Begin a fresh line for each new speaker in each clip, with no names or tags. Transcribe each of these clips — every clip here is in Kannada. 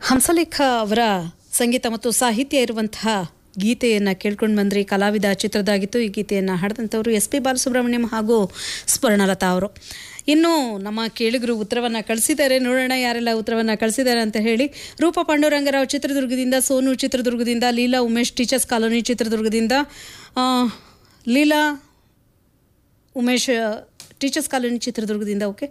ಹಂಸಲೇಖ ಅವರ ಸಂಗೀತ ಮತ್ತು ಸಾಹಿತ್ಯ ಇರುವಂತಹ ಗೀತೆಯನ್ನು ಕೇಳ್ಕೊಂಡು ಬಂದ್ರಿ ಕಲಾವಿದ ಚಿತ್ರದಾಗಿತ್ತು ಈ ಗೀತೆಯನ್ನು ಹಾಡಿದಂಥವರು ಎಸ್ ಪಿ ಬಾಲಸುಬ್ರಹ್ಮಣ್ಯಂ ಹಾಗೂ ಸ್ಮರಣಲತಾ ಅವರು ಇನ್ನು ನಮ್ಮ ಕೇಳಿಗರು ಉತ್ತರವನ್ನು ಕಳಿಸಿದ್ದಾರೆ ನೋಡೋಣ ಯಾರೆಲ್ಲ ಉತ್ತರವನ್ನು ಕಳಿಸಿದ್ದಾರೆ ಅಂತ ಹೇಳಿ ರೂಪ ಪಾಂಡುರಂಗರಾವ್ ಚಿತ್ರದುರ್ಗದಿಂದ ಸೋನು ಚಿತ್ರದುರ್ಗದಿಂದ ಲೀಲಾ ಉಮೇಶ್ ಟೀಚರ್ಸ್ ಕಾಲೋನಿ ಚಿತ್ರದುರ್ಗದಿಂದ ಆ, ಲೀಲಾ ಉಮೇಶ್ ಟೀಚರ್ಸ್ ಕಾಲೋನಿ ಚಿತ್ರದುರ್ಗದಿಂದ ಓಕೆ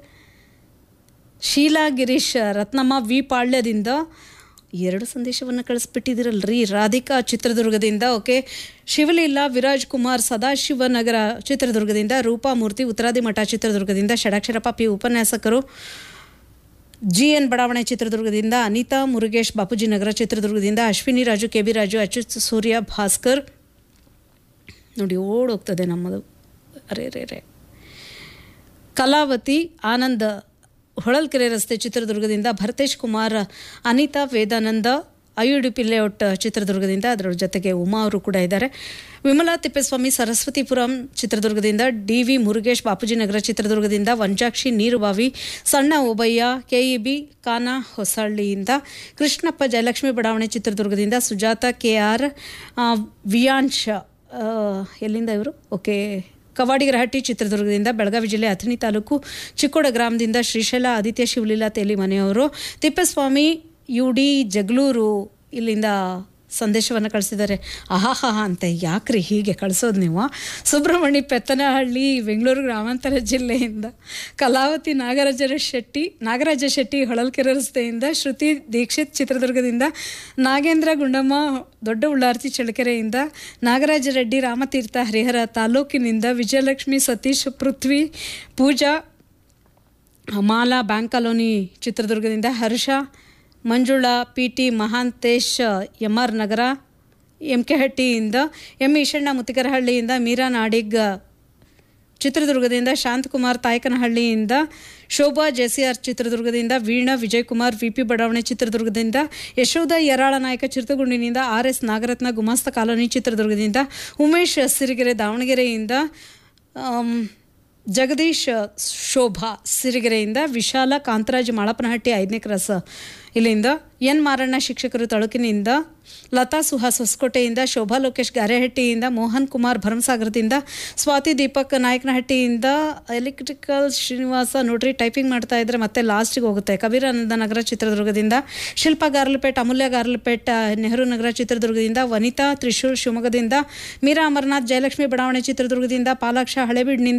ಶೀಲಾ ಗಿರೀಶ್ ರತ್ನಮ್ಮ ವಿ ಪಾಳ್ಯದಿಂದ ಎರಡು ಸಂದೇಶವನ್ನು ಕಳಿಸ್ಬಿಟ್ಟಿದ್ದೀರಲ್ರಿ ರಾಧಿಕಾ ಚಿತ್ರದುರ್ಗದಿಂದ ಓಕೆ ಶಿವಲೀಲಾ ವಿರಾಜ್ ಕುಮಾರ್ ಸದಾಶಿವನಗರ ಚಿತ್ರದುರ್ಗದಿಂದ ರೂಪಾ ಮೂರ್ತಿ ಉತ್ತರಾದಿ ಮಠ ಚಿತ್ರದುರ್ಗದಿಂದ ಷಡಾಕ್ಷರಪ್ಪ ಪಿ ಉಪನ್ಯಾಸಕರು ಜಿ ಎನ್ ಬಡಾವಣೆ ಚಿತ್ರದುರ್ಗದಿಂದ ಅನಿತಾ ಮುರುಗೇಶ್ ಬಾಪೂಜಿ ನಗರ ಚಿತ್ರದುರ್ಗದಿಂದ ಅಶ್ವಿನಿ ರಾಜು ಕೆ ಬಿ ರಾಜು ಅಚ್ಯುತ್ ಸೂರ್ಯ ಭಾಸ್ಕರ್ ನೋಡಿ ಓಡೋಗ್ತದೆ ನಮ್ಮದು ಅರೆ ರೇ ರೇ ಕಲಾವತಿ ಆನಂದ್ ಹೊಳಲ್ಕೆರೆ ರಸ್ತೆ ಚಿತ್ರದುರ್ಗದಿಂದ ಭರತೇಶ್ ಕುಮಾರ್ ಅನಿತಾ ವೇದಾನಂದ ಐಯುಡಿಪಿ ಲೇಔಟ್ ಚಿತ್ರದುರ್ಗದಿಂದ ಅದರ ಜೊತೆಗೆ ಉಮಾ ಅವರು ಕೂಡ ಇದ್ದಾರೆ ವಿಮಲಾ ತಿಪ್ಪೇಸ್ವಾಮಿ ಸರಸ್ವತಿಪುರಂ ಚಿತ್ರದುರ್ಗದಿಂದ ಡಿ ವಿ ಮುರುಗೇಶ್ ಬಾಪೂಜಿ ನಗರ ಚಿತ್ರದುರ್ಗದಿಂದ ವಂಜಾಕ್ಷಿ ನೀರುಬಾವಿ ಸಣ್ಣ ಓಬಯ್ಯ ಕೆಇಬಿ ಕಾನ ಹೊಸಳ್ಳಿಯಿಂದ ಕೃಷ್ಣಪ್ಪ ಜಯಲಕ್ಷ್ಮಿ ಬಡಾವಣೆ ಚಿತ್ರದುರ್ಗದಿಂದ ಸುಜಾತ ಕೆ ಆರ್ ವಿಯಾಂಶ್ ಆ, ಎಲ್ಲಿಂದ ಇವರು ಓಕೆ ಕವಾಡಿಗರಹಟ್ಟಿ ಚಿತ್ರದುರ್ಗದಿಂದ ಬೆಳಗಾವಿ ಜಿಲ್ಲೆ ಅಥಣಿ ತಾಲೂಕು ಚಿಕ್ಕೋಡ ಗ್ರಾಮದಿಂದ ಶ್ರೀಶೈಲ ಆದಿತ್ಯ ಶಿವಲೀಲಾ ತೇಲಿ ಮನೆಯವರು ತಿಪ್ಪೇಸ್ವಾಮಿ ಯು ಡಿ ಜಗಳೂರು ಇಲ್ಲಿಂದ ಸಂದೇಶವನ್ನು ಕಳಿಸಿದ್ದಾರೆ ಆಹಾಹಾ ಅಂತ ಯಾಕ್ರಿ ಹೀಗೆ ಕಳಿಸೋದು ನೀವು ಸುಬ್ರಹ್ಮಣ್ಯ ಪೆತ್ತನಹಳ್ಳಿ ಬೆಂಗಳೂರು ಗ್ರಾಮಾಂತರ ಜಿಲ್ಲೆಯಿಂದ ಕಲಾವತಿ ನಾಗರಾಜರ ಶೆಟ್ಟಿ ನಾಗರಾಜ ಶೆಟ್ಟಿ ಹೊಳಲ್ಕೆರೆ ರಸ್ತೆಯಿಂದ ಶ್ರುತಿ ದೀಕ್ಷಿತ್ ಚಿತ್ರದುರ್ಗದಿಂದ ನಾಗೇಂದ್ರ ಗುಂಡಮ್ಮ ದೊಡ್ಡ ಉಳ್ಳಾರ್ತಿ ಚಳ್ಳಕೆರೆಯಿಂದ ನಾಗರಾಜ ರೆಡ್ಡಿ ರಾಮತೀರ್ಥ ಹರಿಹರ ತಾಲೂಕಿನಿಂದ ವಿಜಯಲಕ್ಷ್ಮಿ ಸತೀಶ್ ಪೃಥ್ವಿ ಪೂಜಾ ಮಾಲಾ ಬ್ಯಾಂಕ್ ಕಾಲೋನಿ ಚಿತ್ರದುರ್ಗದಿಂದ Harsha Manjula P T Mahantesh M R Nagar M K ಹಟ್ಟಿಯಿಂದ ಎಂ ಈಶಣ್ಣ ಮುತ್ತಿಗರಹಳ್ಳಿಯಿಂದ ಮೀರಾ ನಾಡಿಗ್ ಚಿತ್ರದುರ್ಗದಿಂದ ಶಾಂತಕುಮಾರ್ ತಾಯಕನಹಳ್ಳಿಯಿಂದ ಶೋಭಾ ಜೆಸಿಆರ್ ಚಿತ್ರದುರ್ಗದಿಂದ ವೀಣಾ ವಿಜಯಕುಮಾರ್ ವಿ ಪಿ ಬಡಾವಣೆ ಚಿತ್ರದುರ್ಗದಿಂದ ಯಶೋಧ ಯರಾಳ ನಾಯಕ ಚಿತ್ರಗುಂಡಿನಿಂದ ಆರ್ ಎಸ್ ನಾಗರತ್ನ ಗುಮಾಸ್ತ ಕಾಲೋನಿ ಚಿತ್ರದುರ್ಗದಿಂದ ಉಮೇಶ್ ಸಿರಿಗೆರೆ ದಾವಣಗೆರೆಯಿಂದ ಆಮ್, ಜಗದೀಶ್ ಶೋಭಾ ಸಿರಿಗೆರೆಯಿಂದ ವಿಶಾಲ ಕಾಂತರಾಜ್ ಮಾಳಪ್ಪನಹಟ್ಟಿ ಐದನೇ ಕ್ರಾಸ್ ಇಲ್ಲಿಂದ ಎನ್ ಮಾರಣ್ಣ ಶಿಕ್ಷಕರು ತಳುಕಿನಿಂದ ಲತಾ ಸುಹಾಸ್ ಹೊಸಕೋಟೆಯಿಂದ ಶೋಭಾ ಲೋಕೇಶ್ ಗಾರೆಹಟ್ಟಿಯಿಂದ ಮೋಹನ್ ಕುಮಾರ್ ಭರಮಸಾಗರದಿಂದ ಸ್ವಾತಿ ದೀಪಕ್ ನಾಯಕನಹಟ್ಟಿಯಿಂದ ಎಲೆಕ್ಟ್ರಿಕಲ್ ಶ್ರೀನಿವಾಸ ನೋಡ್ರಿ ಟೈಪಿಂಗ್ ಮಾಡ್ತಾ ಇದ್ರೆ ಮತ್ತೆ ಲಾಸ್ಟಿಗೆ ಹೋಗುತ್ತೆ ಕಬೀರಾನಂದ ನಗರ ಚಿತ್ರದುರ್ಗದಿಂದ ಶಿಲ್ಪಾ ಗಾರ್ಲಪೇಟ್ ಅಮೂಲ್ಯ ಗಾರ್ಲಪೇಟ್ ನೆಹರು ನಗರ ಚಿತ್ರದುರ್ಗದಿಂದ ವನಿತಾ ತ್ರಿಶೂರ್ ಶಿವಮೊಗ್ಗದಿಂದ ಮೀರಾ ಅಮರನಾಥ್ ಜಯಲಕ್ಷ್ಮಿ ಬಡಾವಣೆ ಚಿತ್ರದುರ್ಗದಿಂದ ಪಾಲಾಕ್ಷ ಹಳೆಬೀಡ್ನಿಂದ